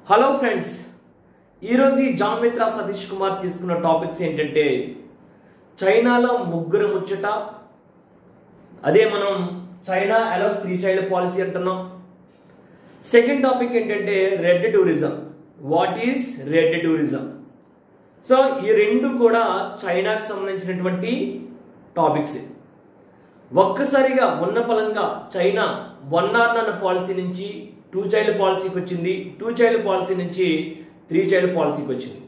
hello friends ఈరోజు ఈ John మిత్ర సతీష్ కుమార్ తీసుకున్న టాపిక్స్ ఏంటంటే చైనాలో ముగ్గురు ముచ్చట అదే మనం China allows three child policy అంటున్నాం సెకండ్ టాపిక్ ఏంటంటే red tourism what is red tourism so ఈ రెండు కూడా చైనాకు సంబంధించినటువంటి టాపిక్స్ ఒక్కసారిగా ఉన్న పలంగా China one or none policy నుంచి టూ చైల్డ్ పాలసీకి వచ్చింది టూ చైల్డ్ పాలసీ నుంచి త్రీ చైల్డ్ పాలసీకి వచ్చింది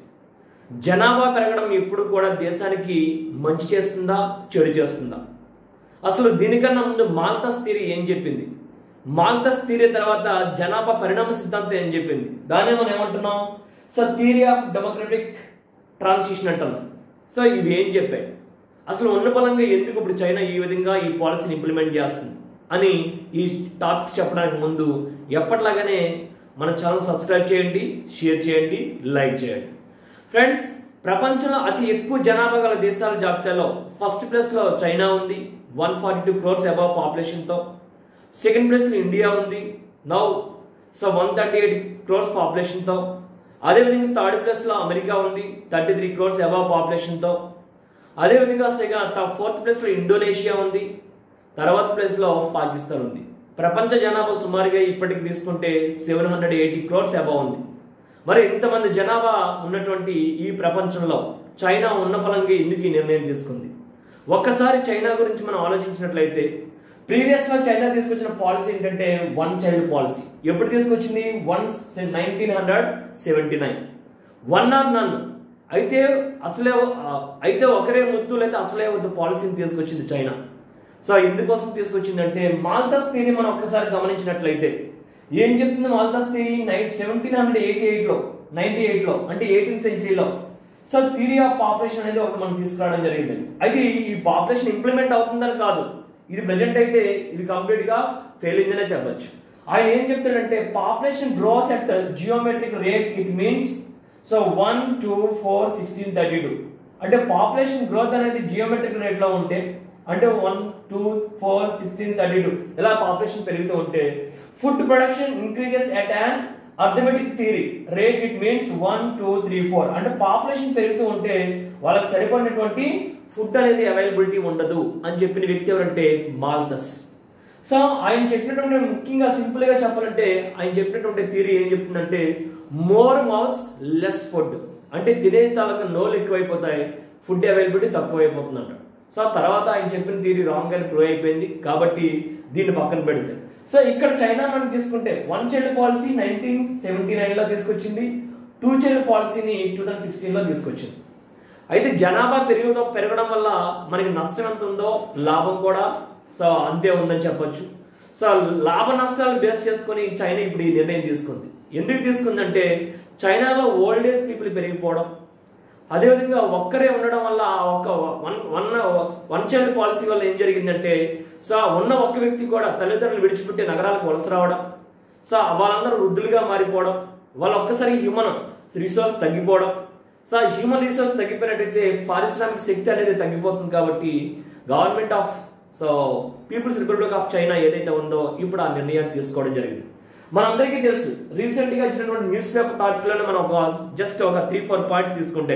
జనాభా పెరగడం ఎప్పుడు కూడా దేశానికి మంచి చేస్తుందా చెడు చేస్తుందా అసలు దీనికన్నా ముందు మాల్తస్ థియరీ ఏం చెప్పింది మాల్తస్ థియరీ తర్వాత జనాభా పరిణామ సిద్ధాంతం ఏం చెప్పింది దాన్ని మనం ఏమంటున్నాం so theory of democratic transition అంటున్నాం సో ఇవి ఏం చెప్పాయి అసలు ఉన్న పలంగా ఎందుకు ఇప్పుడు చైనా ఈ విధంగా ఈ పాలసీని ఇంప్లిమెంట్ చేస్తుంది అని ఈ టాపిక్స్ చెప్పడానికి ముందు ఎప్పటిలాగానే మన ఛానల్ సబ్స్క్రైబ్ చేయండి షేర్ చేయండి లైక్ చేయండి ఫ్రెండ్స్ ప్రపంచంలో అతి ఎక్కువ జనాభా గల దేశాల జాబితాలో ఫస్ట్ ప్లేస్లో చైనా ఉంది one forty two crores above పాపులేషన్తో సెకండ్ ప్లేస్లో ఇండియా ఉంది now so one thirty eight crores పాపులేషన్తో అదేవిధంగా థర్డ్ ప్లేస్లో అమెరికా ఉంది థర్టీ త్రీ క్రోర్స్ అబౌవ్ పాపులేషన్తో అదేవిధంగా సెకండ్ ఫోర్త్ ప్లేస్లో ఇండోనేషియా ఉంది తర్వాత ప్లేస్లో పాకిస్తాన్ ఉంది ప్రపంచ జనాభా సుమారుగా ఇప్పటికి తీసుకుంటే seven hundred eighty crores above ఉంది మరి ఇంతమంది జనాభా ఉన్నటువంటి ఈ ప్రపంచంలో చైనా ఉన్న పలంగా ఎందుకు ఈ నిర్ణయం తీసుకుంది ఒక్కసారి చైనా గురించి మనం ఆలోచించినట్లయితే ప్రీవియస్గా చైనా తీసుకొచ్చిన పాలసీ ఏంటంటే వన్ చైల్డ్ పాలసీ ఎప్పుడు తీసుకొచ్చింది one nineteen hundred seventy nine one or none అయితే అసలే ఆ, అయితే ఒకరే ముద్దు లేదా అసలే వద్దు పాలసీని తీసుకొచ్చింది చైనా సో ఎందుకోసం తీసుకొచ్చిందంటే మాల్తస్ థియరీ మనం ఒక్కసారి గమనించినట్లయితే ఏం చెప్తుంది మాల్తస్ థియరీ నైట్ సెవెంటీన్ హండ్రెడ్ ఎయిటీ ఎయిట్లో నైన్టీ ఎయిట్లో అంటే ఎయిటీన్త్ సెంచరీలో సో థియరీ ఆఫ్ పాపులేషన్ అనేది ఒకటి మనం తీసుకురావడం జరిగింది అయితే ఈ పాపులేషన్ ఇంప్లిమెంట్ అవుతుందని కాదు ఇది ప్రజెంట్ అయితే ఇది కంప్లీట్ గా ఫెయిల్ అయిందనే చెప్పొచ్చు ఆయన ఏం చెప్తాడంటే population grows at geometric rate it means so one two four sixteen thirty two అంటే పాపులేషన్ గ్రోత్ అనేది జియోమెట్రిక్ రేట్ లో ఉంటే అంటే one two four sixteen thirty two ఇలా పాపులేషన్ పెరుగుతూ ఉంటే food production increases at an arithmetic theory rate it means one two three four అంటే population పెరుగుతూ ఉంటే వాళ్ళకి సరిపడినటువంటి ఫుడ్ అనేది అవైలబిలిటీ ఉండదు అని చెప్పిన వ్యక్తి ఎవరంటే మాల్దస్ సో ఆయన చెప్పినటువంటి ముఖ్యంగా సింపుల్ గా చెప్పాలంటే ఆయన చెప్పినటువంటి థియరీ ఏం చెప్తుందంటే మోర్ మౌత్స్ లెస్ ఫుడ్ అంటే తినే తాలూకా నోలు ఎక్కువైపోతాయి ఫుడ్ అవైలబిలిటీ తక్కువైపోతుందంట సో తర్వాత ఆయన చెప్పిన థియరీ రాంగ్ అని ప్రూవ్ అయిపోయింది కాబట్టి దీన్ని పక్కన పెడితే సో ఇక్కడ చైనా మనం తీసుకుంటే one child policy nineteen seventy నైన్లో తీసుకొచ్చింది టూ చైల్డ్ పాలసీని టూ థౌజండ్ సిక్స్టీన్లో తీసుకొచ్చింది అయితే జనాభా పెరగడం పెరగడం వల్ల మనకి నష్టం ఎంత ఉందో లాభం కూడా సో అంతే ఉందని చెప్పొచ్చు సో లాభ నష్టాలు బేస్ చేసుకొని చైనా ఇప్పుడు ఈ నిర్ణయం తీసుకుంది ఎందుకు తీసుకుందంటే చైనాలో ఓల్డ్ ఏజ్ పీపుల్ పెరిగిపోవడం అదేవిధంగా ఒక్కరే ఉండడం వల్ల ఆ ఒక్క one one one child policy వల్ల ఏం జరిగిందంటే సో ఆ ఉన్న ఒక్క వ్యక్తి కూడా తల్లిదండ్రులు విడిచిపెట్టి నగరాలకు వలస రావడం సో వాళ్ళందరూ వృద్ధులుగా మారిపోవడం వాళ్ళ ఒక్కసారి హ్యూమన్ రిసోర్స్ తగ్గిపోవడం సో ఆ హ్యూమన్ రిసోర్స్ తగ్గిపోయినట్టయితే పారిశ్రామిక శక్తి అనేది తగ్గిపోతుంది కాబట్టి government of so people's republic of China ఏదైతే ఉందో ఇప్పుడు ఆ నిర్ణయాన్ని తీసుకోవడం జరిగింది మనందరికీ తెలుసు రీసెంట్ గా ఇచ్చినటువంటి న్యూస్ పేపర్ ఆర్టికల్ మనం ఒక జస్ట్ ఒక త్రీ ఫోర్ పాయింట్ తీసుకుంటే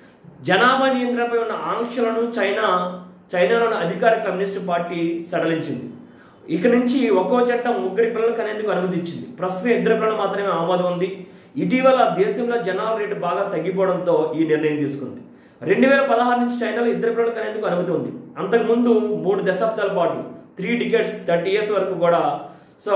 జనాభా నియంత్రణపై ఉన్న ఆంక్షలను చైనా చైనాలోని అధికార కమ్యూనిస్ట్ పార్టీ సడలించింది ఇక నుంచి ఒక్కో చట్టం ముగ్గురి పిల్లలకు అనేందుకు అనుమతి ఇచ్చింది ప్రస్తుతం ఇద్దరు పిల్లలు మాత్రమే ఆమోదం ఉంది ఇటీవల దేశంలో జనాభా రేటు బాగా తగ్గిపోవడంతో ఈ నిర్ణయం తీసుకుంది రెండు వేల పదహారు నుంచి చైనాలో ఇద్దరు పిల్లలకు అనేందుకు అనుమతి ఉంది అంతకుముందు మూడు దశాబ్దాల పాటు త్రీ టికెట్స్ థర్టీ ఇయర్స్ వరకు కూడా సో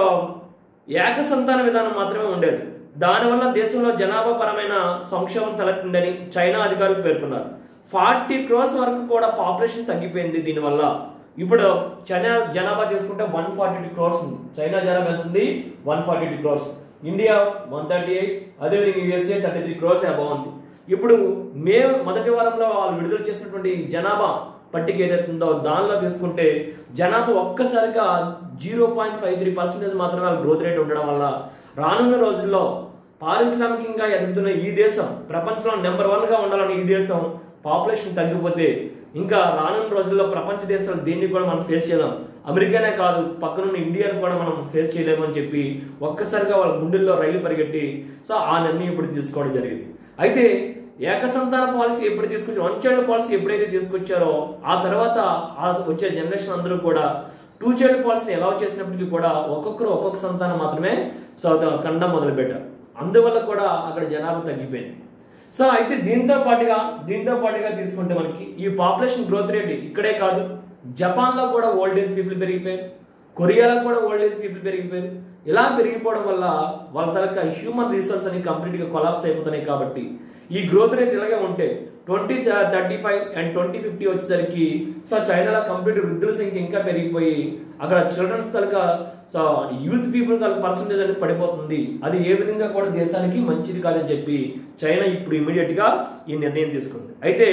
ఏక సంతాన విధానం మాత్రమే ఉండేది దానివల్ల దేశంలో జనాభా పరమైన సంక్షోభం తలెత్తిందని చైనా అధికారులు పేర్కొన్నారు ఫార్టీ క్రోర్స్ వరకు కూడా పాపులేషన్ తగ్గిపోయింది దీనివల్ల ఇప్పుడు చైనా జనాభా తీసుకుంటే వన్ ఫార్టీ టూ క్రోర్స్ ఉంది చైనా జనాభా ఎంత ఉంది one forty two crores India one thirty eight అదేవిధంగా USA thirty three crores above ఉంది ఇప్పుడు మే మొదటి వారంలో వాళ్ళు విడుదల చేసినటువంటి జనాభా పట్టిక ఏదైతే ఉందో దానిలో తీసుకుంటే జనాభా ఒక్కసారిగా zero point five three percentage మాత్రమే వాళ్ళ గ్రోత్ రేట్ ఉండడం వల్ల రానున్న రోజుల్లో పారిశ్రామికంగా ఎదుగుతున్న ఈ దేశం ప్రపంచంలో నెంబర్ వన్ గా ఉండాలని ఈ దేశం పాపులేషన్ తగ్గిపోతే ఇంకా రానున్న రోజుల్లో ప్రపంచ దేశాలు దీన్ని కూడా మనం ఫేస్ చేయలేం అమెరికానే కాదు పక్కనున్న ఇండియాను కూడా మనం ఫేస్ చేయలేమని చెప్పి ఒక్కసారిగా వాళ్ళ గుండెల్లో రైలు పరిగెట్టి సో ఆ నిర్ణయం ఇప్పుడు తీసుకోవడం జరిగింది అయితే ఏకసంతాన పాలసీ ఎప్పుడు తీసుకొచ్చి వన్ చైల్డ్ పాలసీ ఎప్పుడైతే తీసుకొచ్చారో ఆ తర్వాత ఆ వచ్చే జనరేషన్ అందరూ కూడా టూ చైల్డ్ పాలసీని ఎలా చేసినప్పటికీ కూడా ఒక్కొక్కరు ఒక్కొక్క సంతానం మాత్రమే సో కండం మొదలుపెట్టారు అందువల్ల కూడా అక్కడ జనాభా తగ్గిపోయింది సో అయితే దీంతో పాటుగా దీంతో పాటుగా తీసుకుంటే మనకి ఈ పాపులేషన్ గ్రోత్ రేట్ ఇక్కడే కాదు జపాన్లో కూడా ఓల్డ్ ఏజ్ పీపుల్ పెరిగిపోయారు కొరియాలో కూడా ఓల్డ్ ఏజ్ పీపుల్ పెరిగిపోయారు ఇలా పెరిగిపోవడం వల్ల వాళ్ళ తలక హ్యూమన్ రిసోర్స్ అని కంప్లీట్గా కొలాప్స్ అయిపోతున్నాయి కాబట్టి ఈ గ్రోత్ రేట్ ఇలాగే ఉంటే twenty thirty five and twenty fifty వచ్చేసరికి సో చైనాలో కంప్లీట్ వృద్ధుల సంఖ్య ఇంకా పెరిగిపోయి అక్కడ చిల్డ్రన్స్ తలక సో యూత్ పీపుల్ తలక పర్సంటేజ్ అనేది పడిపోతుంది అది ఏ విధంగా కూడా దేశానికి మంచిది కాదని చెప్పి చైనా ఇప్పుడు ఇమీడియట్ గా ఈ నిర్ణయం తీసుకుంది అయితే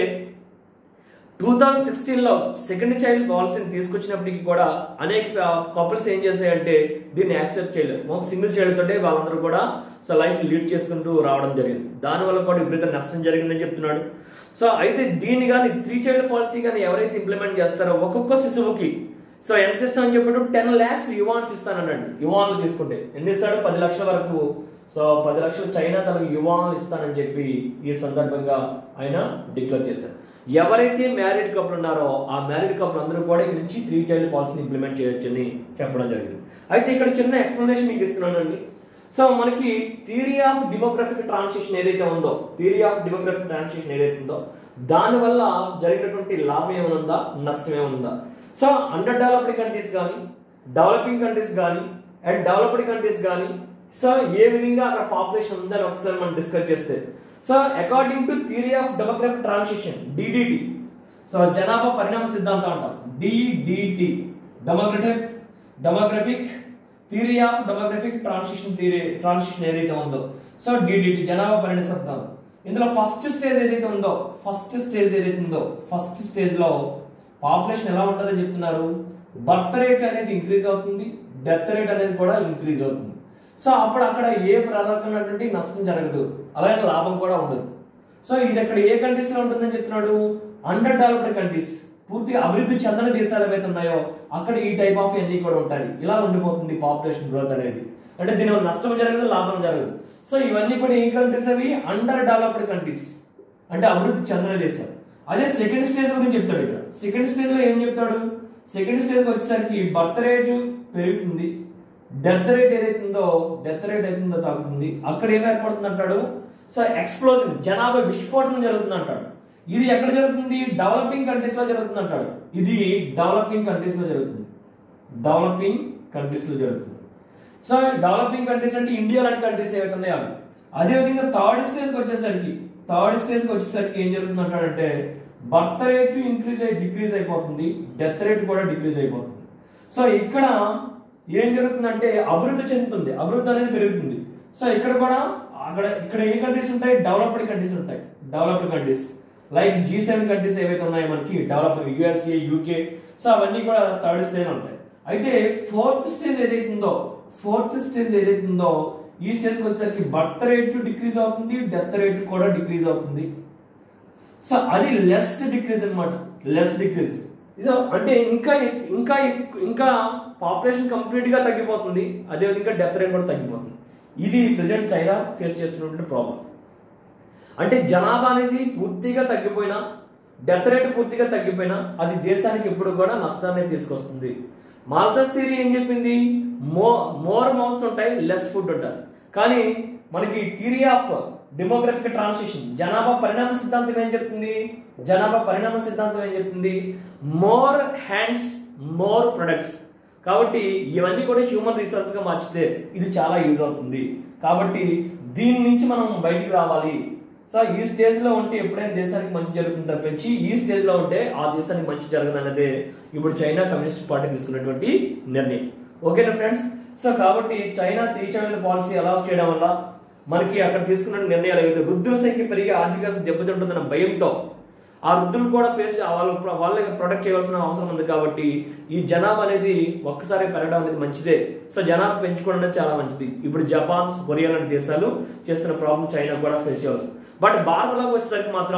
టూ థౌజండ్ సిక్స్టీన్లో సెకండ్ చైల్డ్ పాలసీని తీసుకొచ్చినప్పటికీ కూడా అనేక కపుల్స్ ఏం చేశాయంటే దీన్ని యాక్సెప్ట్ చేయలేదు ఒక సింగిల్ చైల్డ్ తోటే వాళ్ళందరూ కూడా సో లైఫ్ లీడ్ చేసుకుంటూ రావడం జరిగింది దానివల్ల కూడా విపరీత నష్టం జరిగిందని చెప్తున్నాడు సో అయితే దీన్ని కానీ త్రీ చైల్డ్ పాలసీ కానీ ఎవరైతే ఇంప్లిమెంట్ చేస్తారో ఒక్కొక్క శిశువుకి సో ఎంత ఇస్తామని చెప్పాడు టెన్ ల్యాక్స్ యువాన్స్ ఇస్తానన్నాడు యువాన్లు తీసుకుంటే ఎన్ని ఇస్తాడు పది లక్షల వరకు సో పది లక్షలు చైనా తనకు యువాన్లు ఇస్తానని చెప్పి ఈ సందర్భంగా ఆయన డిక్లేర్ చేశారు ఎవరైతే మ్యారీడ్ కపుల్ ఉన్నారో ఆ మ్యారీడ్ కపుల్ అందరూ కూడా ఇక్కడ నుంచి త్రీ చైల్డ్ పాలసీని ఇంప్లిమెంట్ చేయొచ్చని చెప్పడం జరిగింది అయితే ఇక్కడ చిన్న ఎక్స్ప్లెనేషన్ మీకు ఇస్తున్నానండి సో మనకి థియరీ ఆఫ్ డెమోగ్రఫిక్ ట్రాన్సిషన్ ఏదైతే ఉందో థియరీ ఆఫ్ డెమోగ్రఫిక్ ట్రాన్సిషన్ ఏదైతే ఉందో దానివల్ల జరిగినటువంటి లాభం ఏమైనా ఉందా నష్టం ఏమైనా ఉందా సో అండర్ డెవలప్డ్ కంట్రీస్ కానీ డెవలపింగ్ కంట్రీస్ కానీ అండ్ డెవలప్డ్ కంట్రీస్ కానీ సో ఏ విధంగా అక్కడ పాపులేషన్ ఉందని ఒకసారి మనం డిస్కస్ చేస్తే so according to theory of demographic transition DDT so జనాభా పరిణామ సిద్ధాంతం అంటాం DDT demographic demographic theory of demographic transition theory transition ఏదైతే ఉందో సో డిడిటి జనాభా పరిణామ సిద్ధాంతం ఇందులో ఫస్ట్ స్టేజ్ ఏదైతే ఉందో ఫస్ట్ స్టేజ్ ఏదైతే ఉందో ఫస్ట్ స్టేజ్ లో పాపులేషన్ ఎలా ఉంటుందని చెప్తున్నారు బర్త్ రేట్ అనేది ఇంక్రీజ్ అవుతుంది డెత్ రేట్ అనేది కూడా ఇంక్రీజ్ అవుతుంది సో అప్పుడు అక్కడ ఏ రకమైనటువంటి నష్టం జరగదు అలాగే లాభం కూడా ఉండదు సో ఇది అక్కడ ఏ కంట్రీస్ లో ఉంటుందని చెప్తున్నాడు అండర్ డెవలప్డ్ కంట్రీస్ పూర్తిగా అభివృద్ధి చెందని దేశాలు ఏవైతే ఉన్నాయో అక్కడ ఈ టైప్ ఆఫ్ అన్ని కూడా ఉంటాయి ఇలా ఉండిపోతుంది పాపులేషన్ గ్రోత్ అనేది అంటే దీనివల్ల నష్టం జరగదు లాభం జరగదు సో ఇవన్నీ కూడా ఏ కంట్రీస్ అవి అండర్ డెవలప్డ్ కంట్రీస్ అంటే అభివృద్ధి చెందని దేశాలు అదే సెకండ్ స్టేజ్ గురించి చెప్తాడు ఇక్కడ సెకండ్ స్టేజ్ లో ఏం చెప్తాడు సెకండ్ స్టేజ్ వచ్చేసరికి బర్త్ రేట్ పెరుగుతుంది డెత్ రేట్ ఏదైతే ఉందో డెత్ రేట్ ఏదైతే ఉందో తగ్గుతుంది అక్కడ ఏం ఏర్పడుతుంది అంటాడు సో ఎక్స్ప్లోజన్ జనాభా విస్ఫోటనం జరుగుతుంది అంటాడు ఇది ఎక్కడ జరుగుతుంది డెవలపింగ్ కంట్రీస్ లో జరుగుతుంది అంటాడు ఇది డెవలపింగ్ కంట్రీస్ లో జరుగుతుంది డెవలపింగ్ కంట్రీస్ లో జరుగుతుంది సో డెవలపింగ్ కంట్రీస్ అంటే ఇండియా లాంటి కంట్రీస్ ఏవైతే ఉన్నాయో అవి అదేవిధంగా థర్డ్ స్టేజ్కి వచ్చేసరికి థర్డ్ స్టేజ్కి వచ్చేసరికి ఏం జరుగుతుంది అంటాడంటే బర్త్ రేట్ ఇంక్రీజ్ అయి డిక్రీజ్ అయిపోతుంది డెత్ రేట్ కూడా డిక్రీజ్ అయిపోతుంది సో ఇక్కడ ఏం జరుగుతుందంటే అభివృద్ధి చెందుతుంది అభివృద్ధి అనేది పెరుగుతుంది సో ఇక్కడ కూడా అక్కడ ఇక్కడ ఏ కంట్రీస్ ఉంటాయి డెవలప్డ్ కంట్రీస్ ఉంటాయి developed countries like G seven countries ఏవైతే ఉన్నాయో మనకి డెవలప్డ్ యుఎస్ఏ యూకే సో అవన్నీ కూడా థర్డ్ స్టేజ్ ఉంటాయి అయితే ఫోర్త్ స్టేజ్ ఏదైతే ఉందో ఫోర్త్ స్టేజ్ ఏదైతే ఉందో ఈ స్టేజ్కి వచ్చేసరికి బర్త్ రేట్ డిక్రీజ్ అవుతుంది డెత్ రేట్ కూడా డిక్రీజ్ అవుతుంది సో అది లెస్ డిక్రీజ్ అన్నమాట లెస్ డిక్రీజ్ సో అంటే ఇంకా ఇంకా ఇంకా పాపులేషన్ కంప్లీట్ గా తగ్గిపోతుంది అదేవిధంగా డెత్ రేట్ కూడా తగ్గిపోతుంది ఇది ప్రజెంట్ చైనా ఫేస్ చేస్తున్నటువంటి ప్రాబ్లం అంటే జనాభా అనేది పూర్తిగా తగ్గిపోయినా డెత్ రేట్ పూర్తిగా తగ్గిపోయినా అది దేశానికి ఎప్పుడు కూడా నష్టాన్ని తీసుకొస్తుంది మాల్తస్ థియరీ ఏం చెప్పింది మో మోర్ మౌత్స్ ఉంటాయి లెస్ ఫుడ్ ఉంటాయి కానీ మనకి థియరీ ఆఫ్ డెమోగ్రఫిక్ ట్రాన్సిషన్ జనాభా పరిణామ సిద్ధాంతం ఏం చెప్తుంది జనాభా పరిణామ సిద్ధాంతం ఏం చెప్తుంది మోర్ హ్యాండ్స్ మోర్ ప్రొడక్ట్స్ కాబట్టి ఇవన్నీ కూడా హ్యూమన్ రిసోర్స్ గా మార్చితే ఇది చాలా యూజ్ అవుతుంది కాబట్టి దీని నుంచి మనం బయటికి రావాలి సో ఈ స్టేజ్ లో ఉంటే ఎప్పుడైనా దేశానికి మంచి జరుగుతుంది తప్పించి ఈ స్టేజ్ లో ఉంటే ఆ దేశానికి మంచి జరగదు అన్నదే ఇప్పుడు చైనా కమ్యూనిస్ట్ పార్టీ తీసుకున్నటువంటి నిర్ణయం ఓకేనా ఫ్రెండ్స్ సో కాబట్టి China three child policy allow చేయడం వల్ల మనకి అక్కడ తీసుకున్న నిర్ణయాలు ఏవైతే వృద్ధుల సంఖ్య పెరిగి ఆర్థిక దెబ్బతింటుందన్న భయంతో ఆ వృద్ధులు కూడా ఫేస్ వాళ్ళు వాళ్ళకి ప్రొటెక్ట్ చేయవలసిన అవసరం ఉంది కాబట్టి ఈ జనాభా అనేది ఒక్కసారి పెరగడం అనేది మంచిదే సో జనాభా పెంచుకోవడం అనేది చాలా మంచిది ఇప్పుడు జపాన్ కొరియా లాంటి దేశాలు చేస్తున్న ప్రాబ్లం చైనా కూడా ఫేస్ చేయవచ్చు బట్ భారత్లోకి వచ్చేసరికి మాత్రం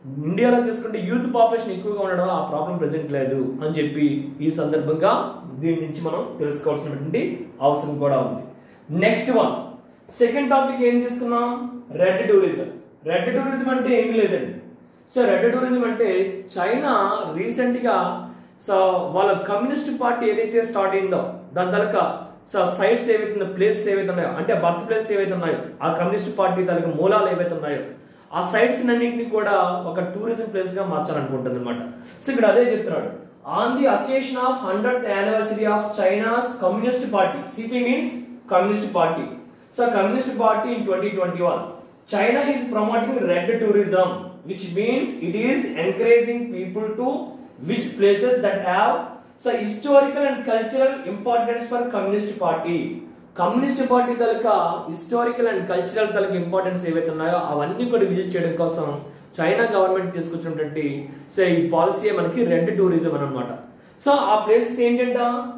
ఇండియాలో తీసుకుంటే యూత్ పాపులేషన్ ఎక్కువగా ఉండడం ఆ ప్రాబ్లం ప్రెసెంట్ లేదు అని చెప్పి ఈ సందర్భంగా దీని నుంచి మనం తెలుసుకోవాల్సినటువంటి అవసరం కూడా ఉంది నెక్స్ట్ వన్ సెకండ్ టాపిక్ ఏం తీసుకున్నాం రెడ్ టూరిజం రెడ్ టూరిజం అంటే ఏమీ లేదండి సో రెడ్ టూరిజం అంటే చైనా రీసెంట్ గా సో వాళ్ళ కమ్యూనిస్ట్ పార్టీ ఏదైతే స్టార్ట్ అయిందో దాని తలక సో సైట్స్ ఏవైతే ఉన్నాయో ప్లేసెస్ ఏవైతే ఉన్నాయో అంటే బర్త్ ప్లేస్ ఏవైతే ఉన్నాయో ఆ కమ్యూనిస్ట్ పార్టీ తలక మూలాలు ఏవైతే ఉన్నాయో ఆ సైట్స్ అన్నింటినీ కూడా ఒక టూరిజం ప్లేస్ గా మార్చాలనుకుంటుంది అనమాట సో ఇక్కడ అదే చెప్తున్నాడు on the occasion of hundred anniversary of China's communist party CP means communist party so communist party in twenty twenty one China is promoting red tourism which means it is encouraging people to which places that have so historical and cultural importance for communist party communist party తలక historical and cultural తలక importance ఏవైతే ఉన్నాయో అవన్నీ కూడా visit చేయడం కోసం China government తీసుకొచ్చినటువంటి so ఈ పాలసీ మనకి రెడ్ టూరిజం అనమాట సో ఆ ప్లేసెస్ ఏంటంట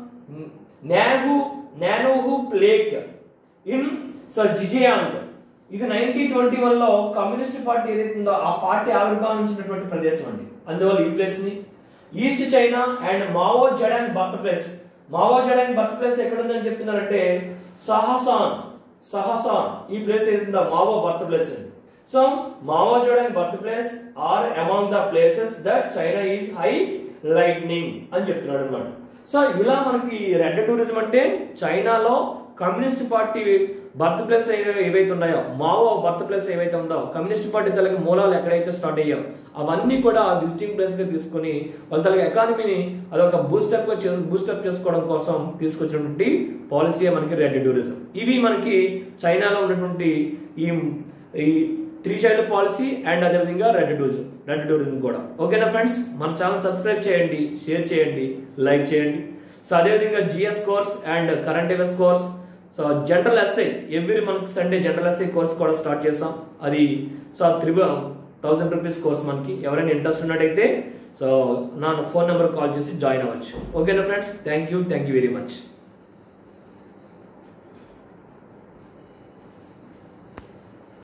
నాహు నానోహు ప్లేక్ ఇన్ సో జిజియాంగ్ ఇది నైన్టీన్ ట్వంటీ వన్ లో కమ్యూనిస్ట్ పార్టీ ఏదైతే ఉందో ఆ పార్టీ ఆవిర్భావించినటువంటి ప్రదేశం అండి అందువల్ల ఈ ప్లేస్ ని east China and Mao Zedong birth place Mao Zedong birth place ఎక్కడ ఉందని చెప్తున్నారంటే సహసాన్ సహసాన్ ఈ ప్లేస్ ఏదైతుందో మావో బర్త్ ప్లేస్ అండి so Mao Zedong birth place are among the places that China is high lightning అని చెప్తున్నాడు అనమాట so ఇలా మనకి రెడ్ టూరిజం అంటే చైనాలో కమ్యూనిస్ట్ పార్టీ బర్త్ ప్లేస్ ఏవైతే ఉన్నాయో మావో బర్త్ ప్లేస్ ఏవైతే ఉందో కమ్యూనిస్ట్ పార్టీ తలకి మూలాలు ఎక్కడైతే స్టార్ట్ అయ్యో అవన్నీ కూడా విజిటింగ్ ప్లేస్ గా తీసుకొని వాళ్ళ తలకి ఎకానమీని అదొక బూస్టప్ గా బూస్టప్ చేసుకోవడం కోసం తీసుకొచ్చినటువంటి పాలసీ మనకి రెడ్ టూరిజం ఇవి మనకి చైనాలో ఉన్నటువంటి ఈ ఈ త్రీ చైల్డ్ పాలసీ అండ్ అదేవిధంగా రెడ్ టూరిజం రెడ్ టూరిజం కూడా ఓకేనా ఫ్రెండ్స్ మన ఛానల్ సబ్స్క్రైబ్ చేయండి షేర్ చేయండి లైక్ చేయండి సో అదేవిధంగా GS course and current affairs course so general SI every month Sunday general SI course కూడా స్టార్ట్ చేసాం అది so triple thousand rupees course మనకి ఎవరైనా ఇంట్రెస్ట్ ఉన్నట్టయితే సో నా ఫోన్ నెంబర్ కాల్ చేసి జాయిన్ అవ్వచ్చు ఓకేనా friends thank you thank you very much